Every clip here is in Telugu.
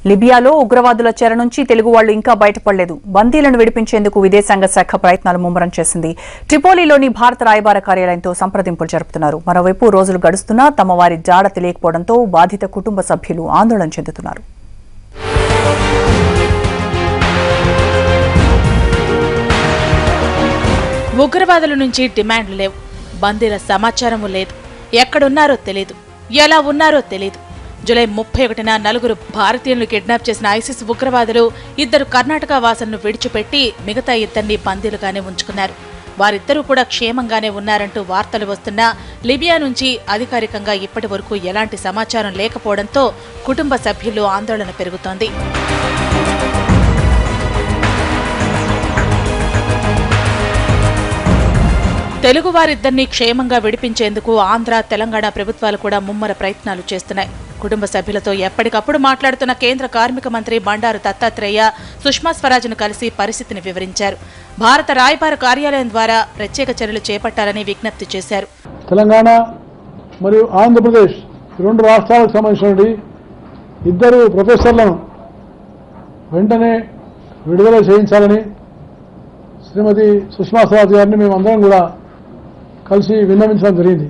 లిబియాలో ఉగ్రవాదుల చెర నుంచి తెలుగు వాళ్లు ఇంకా బయటపడలేదు బందీలను విడిపించేందుకు విదేశాంగ శాఖ ప్రయత్నాలు ముమ్మరం చేసింది ట్రిపోలీలోని భారత రాయబార కార్యాలయంతో సంప్రదింపులు జరుపుతున్నారు మరోవైపు రోజులు గడుస్తున్నా తమ వారి జాడ తెలియకపోవడంతో బాధిత కుటుంబ సభ్యులు ఆందోళన చెందుతున్నారు ఉగ్రవాదుల నుంచి డిమాండ్లు లేవు బందీల సమాచారము లేదు ఎక్కడున్నారో తెలీదు ఎలా ఉన్నారో తెలీదు జూలై ముప్పై ఒకటిన నలుగురు భారతీయులను కిడ్నాప్ చేసిన ఐసిస్ ఉగ్రవాదులు ఇద్దరు కర్ణాటక వాసులను విడిచిపెట్టి మిగతా ఇద్దరిని బందీలుగానే ఉంచుకున్నారు వారిద్దరూ కూడా క్షేమంగానే ఉన్నారంటూ వార్తలు వస్తున్నా లిబియా నుంచి అధికారికంగా ఇప్పటి వరకు ఎలాంటి సమాచారం లేకపోవడంతో కుటుంబ సభ్యుల్లో ఆందోళన పెరుగుతోంది తెలుగు వారిద్దరినీ క్షేమంగా విడిపించేందుకు ఆంధ్ర తెలంగాణ ప్రభుత్వాలు కూడా ముమ్మర ప్రయత్నాలు చేస్తున్నాయి కుటుంబ సభ్యులతో ఎప్పటికప్పుడు మాట్లాడుతున్న కేంద్ర కార్మిక మంత్రి బండారు దత్తాత్రేయ సుష్మా స్వరాజ్ను కలిసి పరిస్థితిని వివరించారు భారత రాయబార కార్యాలయం ద్వారా ప్రత్యేక చర్యలు చేపట్టాలని విజ్ఞప్తి చేశారు తెలంగాణ మరియు ఆంధ్రప్రదేశ్ ఈ రెండు రాష్ట్రాలకు సంబంధించినటువంటి ఇద్దరు ప్రొఫెసర్లను వెంటనే విడుదల చేయించాలని శ్రీమతి సుష్మా స్వరాజ్ గారిని మేమందరం కూడా కలిసి విన్నవించడం జరిగింది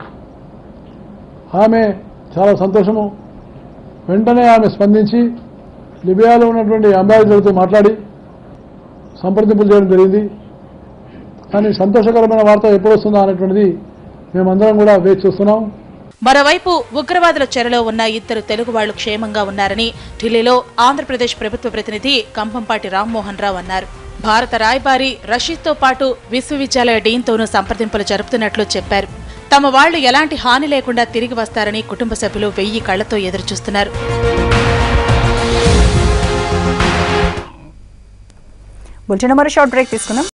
ఆమె చాలా సంతోషము వెంటనే ఆమె స్పందించి లిబియాలో ఉన్నటువంటి అంబాసిడర్తో మాట్లాడి సంప్రదింపులు చేయడం జరిగింది కానీ సంతోషకరమైన వార్త ఎప్పుడు వస్తుందా అనేటువంటిది మేమందరం కూడా వేచి చూస్తున్నాం మరోవైపు ఉగ్రవాదుల చెరలో ఉన్న ఇద్దరు తెలుగు వాళ్లు క్షేమంగా ఉన్నారని ఢిల్లీలో ఆంధ్రప్రదేశ్ ప్రభుత్వ ప్రతినిధి కంభంపాటి రామ్మోహన్ రావు అన్నారు భారత రాయబారి రషీద్తో పాటు విశ్వవిద్యాలయ డీన్తోనూ సంప్రదింపులు జరుపుతున్నట్లు చెప్పారు తమ వాళ్లు ఎలాంటి హాని లేకుండా తిరిగి వస్తారని కుటుంబ సభ్యులు వెయ్యి కళ్లతో ఎదురుచూస్తున్నారు బులెటిన్ మరి షార్ట్ బ్రేక్ తీసుకుందాం